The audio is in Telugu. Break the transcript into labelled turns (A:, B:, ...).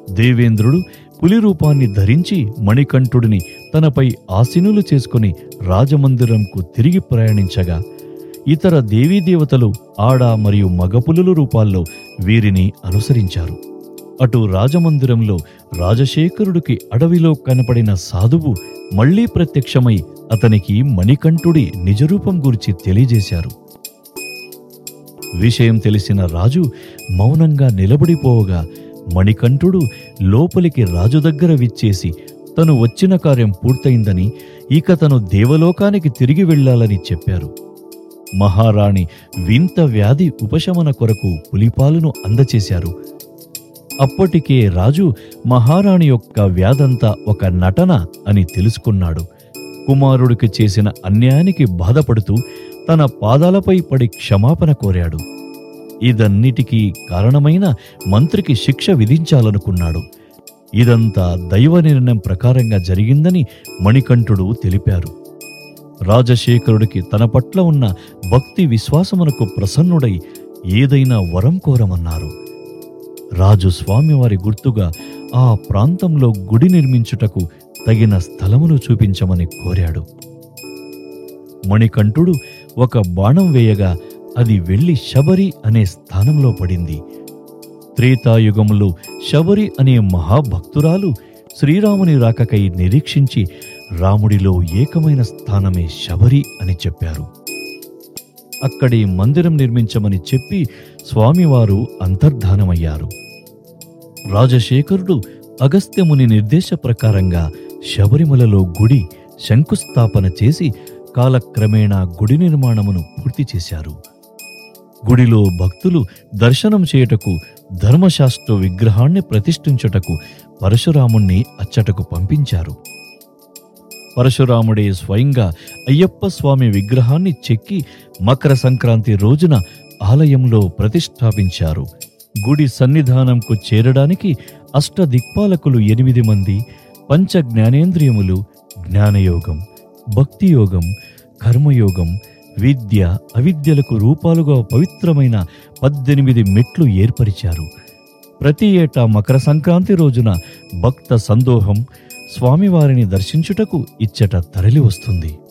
A: దేవేంద్రుడు పులి రూపాన్ని ధరించి మణికంఠుడిని తనపై ఆసీనులు చేసుకుని రాజమందిరంకు తిరిగి ప్రయాణించగా ఇతర దేవీదేవతలు ఆడ మరియు మగపులుల రూపాల్లో వీరిని అనుసరించారు అటు రాజమందిరంలో రాజశేఖరుడికి అడవిలో కనపడిన సాధువు మళ్లీ ప్రత్యక్షమై అతనికి మణికంఠుడి నిజరూపం గురించి తెలియజేశారు విషయం తెలిసిన రాజు మౌనంగా నిలబడిపోవగా మణికంఠుడు లోపలికి రాజు దగ్గర విచ్చేసి తను వచ్చిన కార్యం పూర్తయిందని ఇక తను దేవలోకానికి తిరిగి వెళ్ళాలని చెప్పారు మహారాణి వింత వ్యాధి ఉపశమన కొరకు పులిపాలును అందచేశారు అప్పటికే రాజు మహారాణి యొక్క వ్యాధంతా ఒక నటన అని తెలుసుకున్నాడు కుమారుడికి చేసిన అన్యాయానికి బాధపడుతూ తన పాదాలపై పడి క్షమాపణ కోరాడు ఇదన్నిటికీ కారణమైన మంత్రికి శిక్ష విధించాలనుకున్నాడు ఇదంతా దైవ నిర్ణయం ప్రకారంగా జరిగిందని మణికంఠుడు తెలిపారు రాజశేఖరుడికి తన పట్ల ఉన్న భక్తి విశ్వాసమునకు ప్రసన్నుడై ఏదైనా వరం కోరమన్నారు రాజు స్వామివారి గుర్తుగా ఆ ప్రాంతంలో గుడి నిర్మించుటకు తగిన స్థలమును చూపించమని కోరాడు మణికంఠుడు ఒక బాణం వేయగా అది వెళ్లి శబరి అనే స్థానంలో పడింది త్రేతాయుగంలో శబరి అనే మహాభక్తురాలు శ్రీరాముని రాకకై నిరీక్షించి రాముడిలో ఏకమైన స్థానమే శబరి అని చెప్పారు అక్కడి మందిరం నిర్మించమని చెప్పి స్వామివారు అంతర్ధానమయ్యారు రాజశేఖరుడు అగస్త్యముని నిర్దేశ ప్రకారంగా శబరిమలలో గుడి శంకుస్థాపన చేసి కాలక్రమేణా గుడి నిర్మాణమును పూర్తి చేశారు గుడిలో భక్తులు దర్శనం చేయుటకు ధర్మశాస్త్ర విగ్రహాన్ని ప్రతిష్ఠించుటకు పరశురాముణ్ణి అచ్చటకు పంపించారు పరశురాముడే స్వయంగా అయ్యప్ప స్వామి విగ్రహాన్ని చెక్కి మకర సంక్రాంతి రోజున ఆలయంలో ప్రతిష్టాపించారు గుడి సన్నిధానంకు చేరడానికి అష్టదిక్పాలకులు ఎనిమిది మంది పంచ జ్ఞానేంద్రియములు జ్ఞానయోగం భక్తియోగం కర్మయోగం విద్య అవిద్యలకు రూపాలుగా పవిత్రమైన పద్దెనిమిది మెట్లు ఏర్పరిచారు ప్రతి ఏటా మకర సంక్రాంతి రోజున భక్త సందోహం స్వామివారిని దర్శించుటకు ఇచ్చట తరలి వస్తుంది